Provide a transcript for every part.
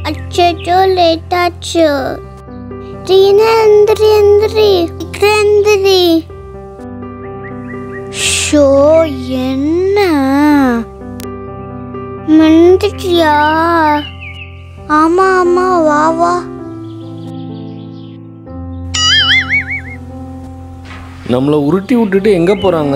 அச்சோ லேட் ஆச்சு ரீனா எந்திரி எந்திரி சீக்கிரம் எந்திரி ஷோ என்ன மறந்துட்டியா ஆமா ஆமா வா வா நம்மளை உருட்டி விட்டுட்டு எங்கே போகிறாங்க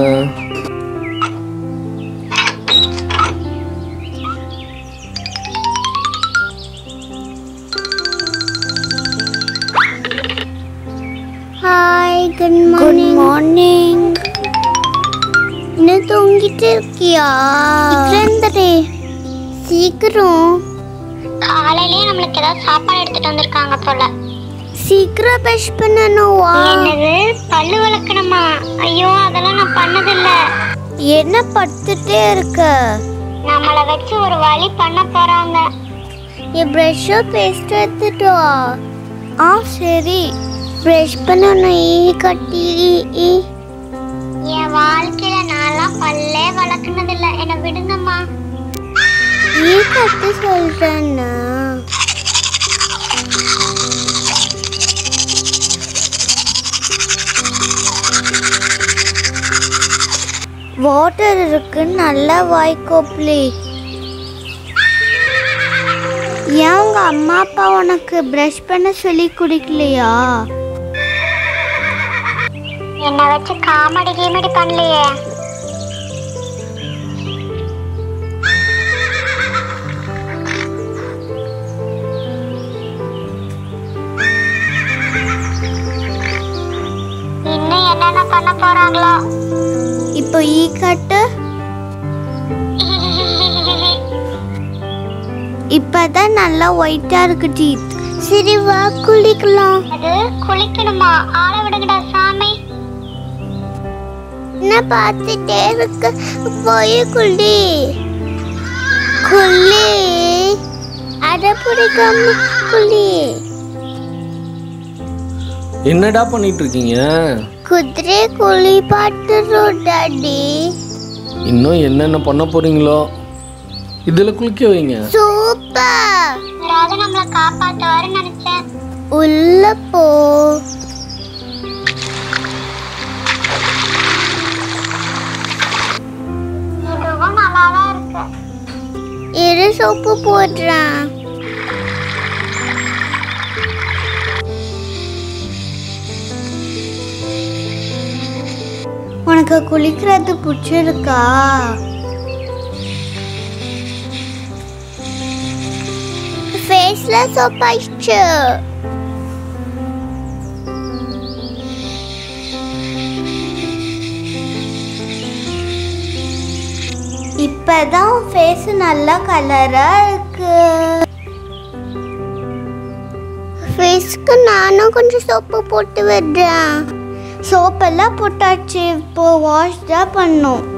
hi good morning good morning இன்னும் தூங்கிட்டு இருக்கியா எந்திரி சீக்கிரம் காலையிலேயே நம்மளுக்கு ஏதாவது சாப்பாடு எடுத்துட்டு வந்திருக்காங்க போல சீக்கிரம் ப்ரஷ் பண்ணணும் வா என்னது பல்லு விளக்கணுமா ஐயோ அதெல்லாம் நான் பண்ணதில்ல என்ன படுத்துட்டே இருக்க நம்மள வச்சு ஒரு வழி பண்ண போறாங்க என் ப்ரஷ்ஷோ பேஸ்ட் எடுத்துட்டு வா ஆ சரி ப்ரஷ் பண்ணணும் ஈ கட்டி ஈ, ஈ. என் வாழ்க்கையில நான்லாம் பல்லே வளர்க்குனதில்ல என்னை விடுங்கம்மா ஈ கட்டி சொல்றேன்னா வாட்டர் இருக்கு நல்லா வாய்க்கோப்ளி ஏன் உங்க அம்மா அப்பா உனக்கு ப்ரஷ் பண்ண சொல்லி குடிக்கலையா என்னை வச்சு காமெடி கீமெடி பண்ணலையே இன்னும் என்னென்ன பண்ண போறாங்களோ இப்போ ஈ கட்டு இப்பதான் நல்லா ஒயிட்டா இருக்கு டீத் சரி வா குளிக்கலாம் அது குளிக்கணுமா ஆள விடுங்கடா சாமி என்ன பார்த்துட்டே இருக்க போய் குளி குளி அட பிடிக்காம குளி என்னடா பண்ணிட்டு இருக்கீங்க குதிரை குளி பாட்டுறோம் டாடி இன்னும் என்னென்ன பண்ண போறீங்களோ இதில் குளிக்க வைங்க சூப்பர் யாராவது நம்மளை காப்பாத்துவாருன்னு நினைச்சேன் உள்ள போ இதுவும் நல்லாதான் இருக்கு இரு சோப்பு போடுறேன் உனக்கு குளிக்கிறது பிடிச்சிருக்கா ஃபேஸ்ல சோப்பாயிடுச்சு இப்பதான் ஃபேஸ் நல்லா கலரா இருக்கு ஃபேஸ்க்கு நானும் கொஞ்சம் சோப்பு போட்டு விடுறேன் சோப்பெல்லாம் போட்டாச்சு இப்போ வாஷ் தான் பண்ணும்